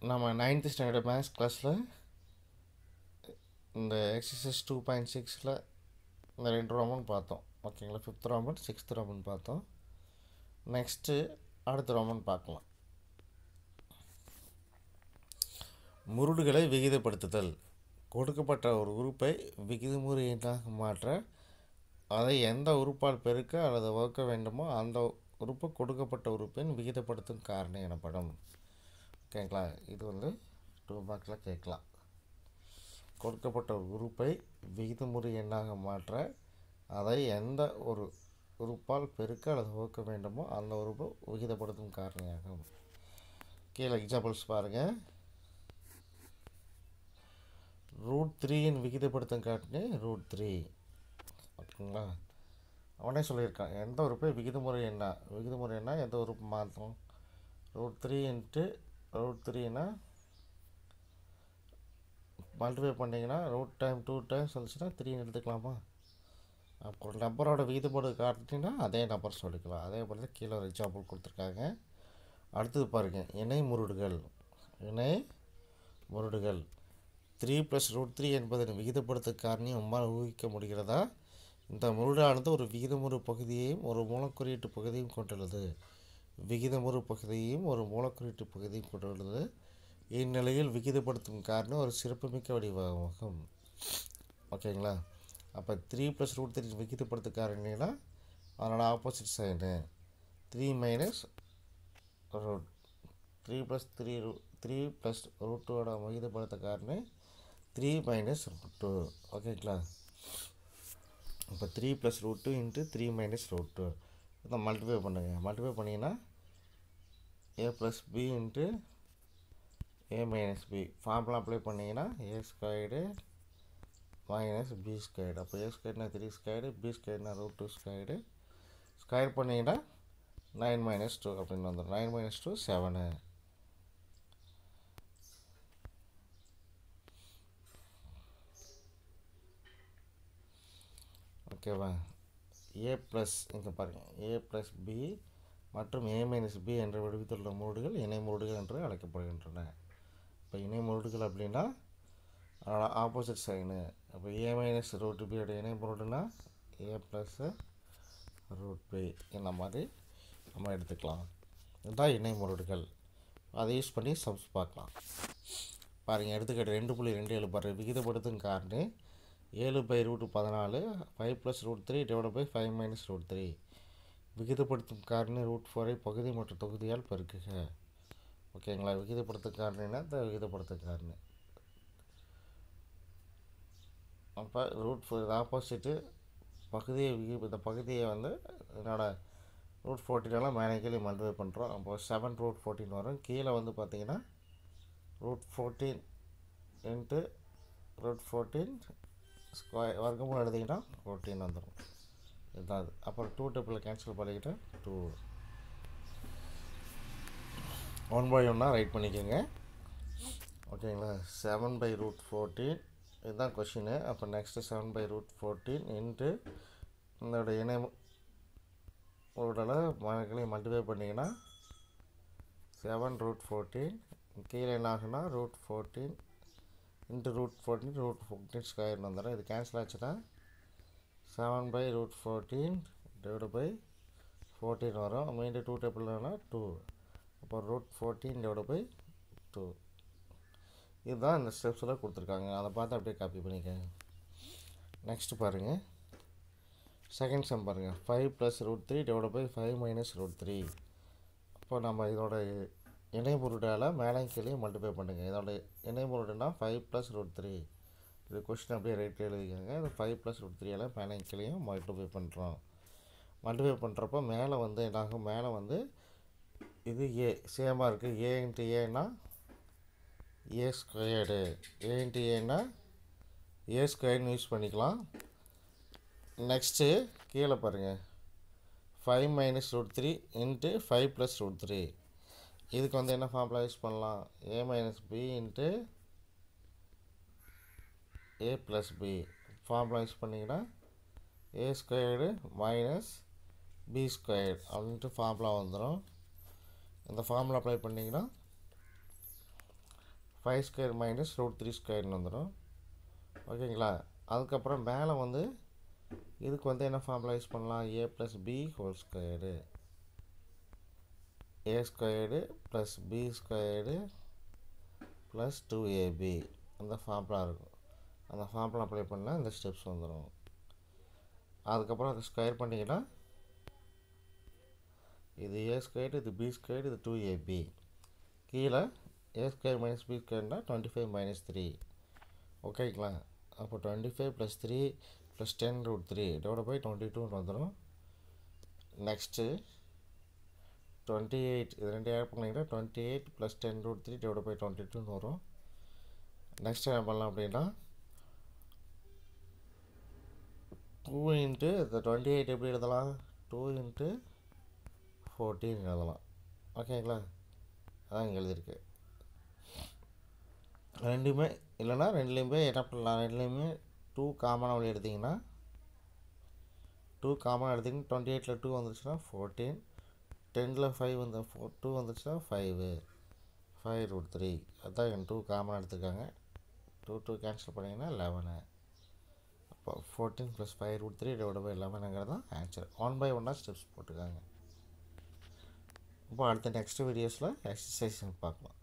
நம்ம ninth standard maths கிளாஸில் இந்த எக்ஸசைஸ் டூ பாயிண்ட் சிக்ஸில் இந்த ரெண்டு ரோமன் பார்த்தோம் ஓகேங்களா ஃபிஃப்த் ரோமன் சிக்ஸ்த் ரோமன் பார்த்தோம் நெக்ஸ்ட்டு அடுத்த ரோமன் பார்க்கலாம் முருடுகளை விகிதப்படுத்துதல் கொடுக்கப்பட்ட ஒரு உறுப்பை விகிதமுறை எண்ணாக மாற்ற அதை எந்த உறுப்பால் பெருக்க அல்லது வகுக்க வேண்டுமோ அந்த உறுப்பு கொடுக்கப்பட்ட உறுப்பின் விகிதப்படுத்தும் காரணி எனப்படும் ஓகேங்களா இது வந்து டூ மார்க்ஸில் கேட்கலாம் கொடுக்கப்பட்ட ஒரு உறுப்பை விகிதமுறை எண்ணாக மாற்ற அதை எந்த ஒரு உறுப்பால் பெருக்க அல்லது வகுக்க வேண்டுமோ அந்த உறுப்பு விகிதப்படுத்தும் காரணியாகும் கீழே எக்ஸாம்பிள்ஸ் பாருங்கள் ரூட் த்ரீயின் விகிதப்படுத்தும் காரணி ரூட் த்ரீ ஓகேங்களா அவனே சொல்லியிருக்கான் எந்த உறுப்பை விகிதமுறை என்ன விகிதமுறை என்ன எந்த உறுப்பு மாற்றும் ரூட் த்ரீ இன்ட்டு ரூட் த்ரீனா மல்டிஃபை பண்ணிங்கன்னா ரூட் டைம் டூ டைம்ஸ் வந்துச்சுன்னா த்ரீன்னு எடுத்துக்கலாமா அப்போ ஒரு நம்பரோட விகிதப்படு காட்டினா அதே நம்பர் சொல்லிக்கலாம் அதே போல் தான் கீழே ஒரு எக்ஸாம்பிள் கொடுத்துருக்காங்க அடுத்தது பாருங்கள் இணை முருடுகள் இணை முருடுகள் த்ரீ ப்ளஸ் ரூட் த்ரீ என்பதன் விகிதப்படுத்த காரணி உம்மால் ஊகிக்க முடிகிறதா இந்த முருடானது ஒரு விகிதமுறு பகுதியையும் ஒரு மூலக்குறியீட்டு பகுதியும் கொண்டுள்ளது விகிதமுறு பகுதியையும் ஒரு மூலக்குறியீட்டு பகுதியும் கொண்டுள்ளது இந்நிலையில் விகிதப்படுத்தும் காரணம் ஒரு சிறப்புமிக்க வடிவமாகும் ஓகேங்களா அப்போ த்ரீ ப்ளஸ் ரூட் த்ரீ விகிதப்படுத்த காரணினா அதனோட opposite side three minus root three plus three root three plus root டூவோட விகிதப்படுத்த காரணி த்ரீ மைனஸ் ரூட் டூ ஓகேங்களா இப்போ three plus root two into three minus root two இதை மல்டிஃபை பண்ணுங்கள் மல்டிஃபை பண்ணிங்கன்னா A plus B into A minus B formula apply பண்ணிங்கன்னா A squared minus B squared அப்போ ஏ ஸ்கொயர்னா த்ரீ ஸ்கொயர்டு பி ஸ்கொயர்னா root two squared square பண்ணிங்கன்னா nine minus two அப்படின்னு வந்துடும் நைன் மைனஸ் டூ செவனு ஓகேவா ஏ ப்ளஸ் இங்கே பாருங்கள் ஏ ப்ளஸ் பி மற்றும் ஏ மைனஸ் பி என்ற வடிவத்தில் உள்ள மூடுகள் இணை மூடுகள் என்று அழைக்கப்படுகின்றன இப்போ இணை மூடுகள் அப்படின்னா ஆப்போசிட் சைனு அப்போ ஏ மைனஸ் ரூட் பியோட இணை மூடுனா ஏ ப்ளஸ்ஸு ரூட் பி இந்த மாதிரி நம்ம எடுத்துக்கலாம் இதுதான் இணை முருடுகள் அதை யூஸ் பண்ணி சப்ஸ் பார்க்கலாம் பாருங்கள் எடுத்துக்கிட்டு ரெண்டு புள்ளி ரெண்டு ஏழு பாரு விகிதப்படுத்தும் காரணி ஏழு பை ரூட் பதினாலு five plus root three divide by five minus root three விகிதப்படுத்தும் காரணி ரூட் ஃபோரை பகுதி மற்றும் தொகுதியால் பெருக்குக ஓகேங்களா விகிதப்படுத்தும் காரணினா இந்த விகிதப்படுத்தும் காரணி அப்போ ரூட் ஃபோர் ஆப்போசிட்டு பகுதியை விகி இந்த பகுதியை வந்து என்னோடய ரூட் ஃபோர்டீனெல்லாம் மேலே கீழே மல்டிஃபை பண்ணுறோம் அப்போ செவன் ரூட் ஃபோர்டீன் வரும் கீழே வந்து பார்த்திங்கன்னா root fourteen into root fourteen square வர்க்கமும் எழுதிங்கன்னா ஃபோர்டீன் வந்துடும் இதுதான் அது அப்புறம் டூ டேபிளில் கேன்சல் பண்ணிக்கிட்டால் டூ ஒன் பை ஒன்னாக ரைட் பண்ணிக்கோங்க ஓகேங்களா செவன் பை ரூட் ஃபோர்டீன் இதுதான் கொஷினு அப்போ next seven by root fourteen into இதோட இணை உடலை மகளையும் மல்டிஃபை பண்ணிங்கன்னா செவன் ரூட் ஃபோர்டீன் கீழே என்ன ஆகுனா root fourteen into root fourteen root fourteen ஸ்கொயர்னு வந்துடும் இது கேன்சல் ஆச்சுன்னா seven by root fourteen divide by fourteen வரும் மீண்டும் டூ டேபிள்னா டூ அப்போ root fourteen divide by two இதுதான் இந்த ஸ்டெப்ஸில் கொடுத்துருக்காங்க அதை பார்த்து அப்படியே காப்பி பண்ணிக்கோங்க நெக்ஸ்ட்டு பாருங்கள் செகண்ட் சம் பாருங்கள் five plus root three divide by five minus root three அப்போ நம்ம இதோட இணைமுருடால் மேலே கீழே மல்டிஃபை பண்ணுங்கள் இதோட இணைமுருடுனா ஃபைவ் ப்ளஸ் ரூட் த்ரீ இது கொஸ்டின் அப்படியே ரைட் எழுதிக்கோங்க இது ஃபைவ் ப்ளஸ் ரூட் த்ரீயால் மேலே கீழேயும் மல்டிஃபை பண்ணுறோம் மல்டிஃபை பண்ணுறப்போ மேலே வந்து என்னாகும் மேலே வந்து இது ஏ சேமாக இருக்குது ஏ இன்ட்டு ஏன்னா ஏ ஸ்கொயர்டு ஏ இன்ட்டு ஏன்னா ஏ ஸ்கொயர்னு யூஸ் பண்ணிக்கலாம் நெக்ஸ்ட்டு கீழே பாருங்கள் five minus root three into five plus root three இதுக்கு வந்து என்ன ஃபார்முலா யூஸ் பண்ணலாம் A minus B into A plus B formula use பண்ணிங்கன்னா A squared minus B square அப்படின்ட்டு ஃபார்முலா வந்துடும் இந்த ஃபார்முலா அப்ளை பண்ணிங்கன்னா five square minus root three ஸ்கொயர்னு வந்துடும் ஓகேங்களா அதுக்கப்புறம் மேலே வந்து இதுக்கு வந்து என்ன ஃபார்முலா யூஸ் பண்ணலாம் A plus B whole squared A squared plus B squared plus two AB அந்த ஃபார்முலா இருக்கும் அந்த ஃபார்முலா அப்ளை பண்ணால் இந்த ஸ்டெப்ஸ் வந்துடும் அதுக்கப்புறம் அதை ஸ்கொயர் பண்ணிங்கன்னா இது ஏ ஸ்கொயர்டு இது பி ஸ்கொயர்டு இது டூ ஏபி கீழே ஏ ஸ்கொயர் மைனஸ் பி ஸ்கொயர்னா டுவெண்ட்டி ஃபைவ் மைனஸ் த்ரீ ஓகேங்களா அப்போ twenty five plus three plus ten root three divide by twenty டூன்னு வந்துடும் நெக்ஸ்ட்டு டுவெண்ட்டி எயிட் இது ரெண்டு ஆட் பண்ணிங்கன்னா twenty eight plus ten root three divide by twenty டூன்னு வரும் நெக்ஸ்ட் என்ன பண்ணலாம் அப்படின்னா டூ இன்ட்டு இந்த டுவெண்ட்டி எயிட் எப்படி எழுதலாம் டூ இன்ட்டு ஃபோர்டீன் எழுதலாம் ஓகேங்களா அதான் இங்கே எழுதியிருக்கு ரெண்டுமே இல்லைன்னா ரெண்டுலேயுமே என்ன பண்ணலாம் ரெண்டுலேயுமே டூ காமனாக வழி எடுத்திங்கன்னா டூ காமனாக எடுத்திங்கன்னா டுவெண்ட்டி எயிட்டில் டூ வந்துருச்சுன்னா ஃபோர்டீன் டெனில் ஃபைவ் வந்து ஃபோ டூ வந்துச்சுன்னா ஃபைவு ஃபைவ் ரூட் த்ரீ அதான் என் டூ காமனாக எடுத்துருக்காங்க டூ டூ கேன்சல் பண்ணிங்கன்னா லெவனு அப்போ fourteen plus five root three divide by லெவனுங்கிறது தான் ஆன்சர் ஒன் பை ஒன்னாக ஸ்டெப்ஸ் போட்டுருக்காங்க இப்போ அடுத்த நெக்ஸ்ட் வீடியோஸில் எக்ஸசைஸ் பார்க்கலாம்